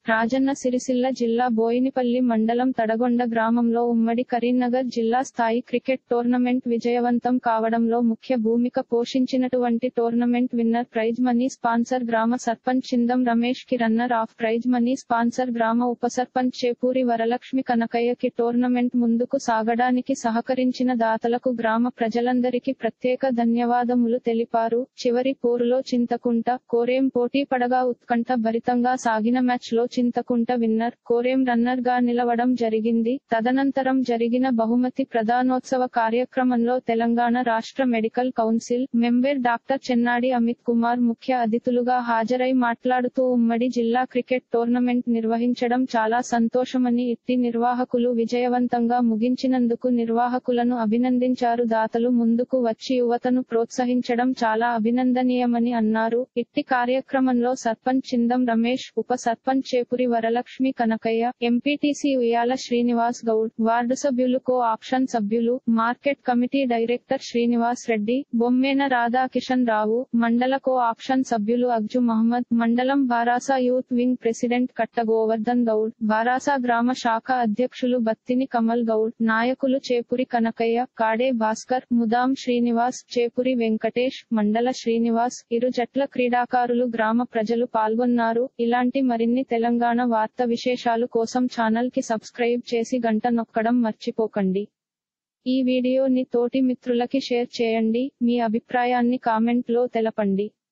రాజన్న సిరిసిల్ల జిల్లా బోయినిపల్లి మండలం తడగొండ గ్రామంలో ఉమ్మడి కరీంనగర్ జిల్లా స్థాయి క్రికెట్ టోర్నమెంట్ విజయవంతం కావడంలో ముఖ్య భూమిక పోషించినటువంటి tournament winner prize money sponsor గ్రామ సర్పంచ్ చిందం రమేష్ కి runner up prize money sponsor గ్రామ ఉప సర్పంచ్ చేపూరి వరలక్ష్మి కనకయ్యకి టోర్నమెంట్ ముందుకు సాగడానికి సహకరించిన దాతలకు గ్రామ ప్రజలందరికీ ప్రత్యేక ధన్యవాదములు తెలిపారు చివరి పోరులో చింతకుంట కోరేం పోటీ పడగా ఉత్కంఠ భరితంగా సాగిన మ్యాచ్ లో చింతకుంట విన్నర్ కోరేం రన్నర్ గా నిలవడం జరిగింది తదనంతరం జరిగిన బహుమతి ప్రధానోత్సవ కార్యక్రమంలో తెలంగాణ రాష్ట్ర medical council member doctor Chennadi Amit Kumar ముఖ్య అతిథులుగా హాజరై మాట్లాడుతూ ఉమ్మడి జిల్లా క్రికెట్ టోర్నమెంట్ నిర్వహించడం చాలా సంతోషమని ఇట్టి నిర్వాహకులు విజయవంతంగా ముగించినందుకు నిర్వాహకులను అభినందించారు దాతలు ముందుకు వచ్చి యువతను ప్రోత్సహించడం చాలా అభినందనీయమని అన్నారు ఇట్టి కార్యక్రమంలో సర్పంచ్ చిందం రమేష్ ఉప సర్పంచ్ చేపురి వరలక్ష్మి కనకయ్య ఎంపీటీసీ ఉయ్యాల శ్రీనివాస్ గౌడ్ వార్డు సభ్యులు కో ఆప్షన్ సభ్యులు market committee director Srinivas Reddy Bommena Radhakishan Rao మండల కో ఆప్షన్ సభ్యులు అగ్జు మహమ్మద్ మండలం బారాసా యూత్ వింగ్ ప్రెసిడెంట్ కట్ట గోవర్ధన్ గౌడ్ బారాసా గ్రామ శాఖ అధ్యక్షులు బత్తిని కమల్ గౌడ్ నాయకులు చేపురి కనకయ్య కాడే భాస్కర్ ముదాం శ్రీనివాస్ చేపురి వెంకటేష్ మండల శ్రీనివాస్ ఇరు జట్ల క్రీడాకారులు గ్రామ ప్రజలు పాల్గొన్నారు ఇలాంటి మరిన్ని తెలంగాణ వార్త విశేషాలు కోసం ఛానల్ కి సబ్స్క్రైబ్ చేసి గంట నొక్కడం మర్చిపోకండి ఈ వీడియోని తోటి మిత్రులకి షేర్ చేయండి మీ అభిప్రాయాన్ని కామెంట్ లో తెలపండి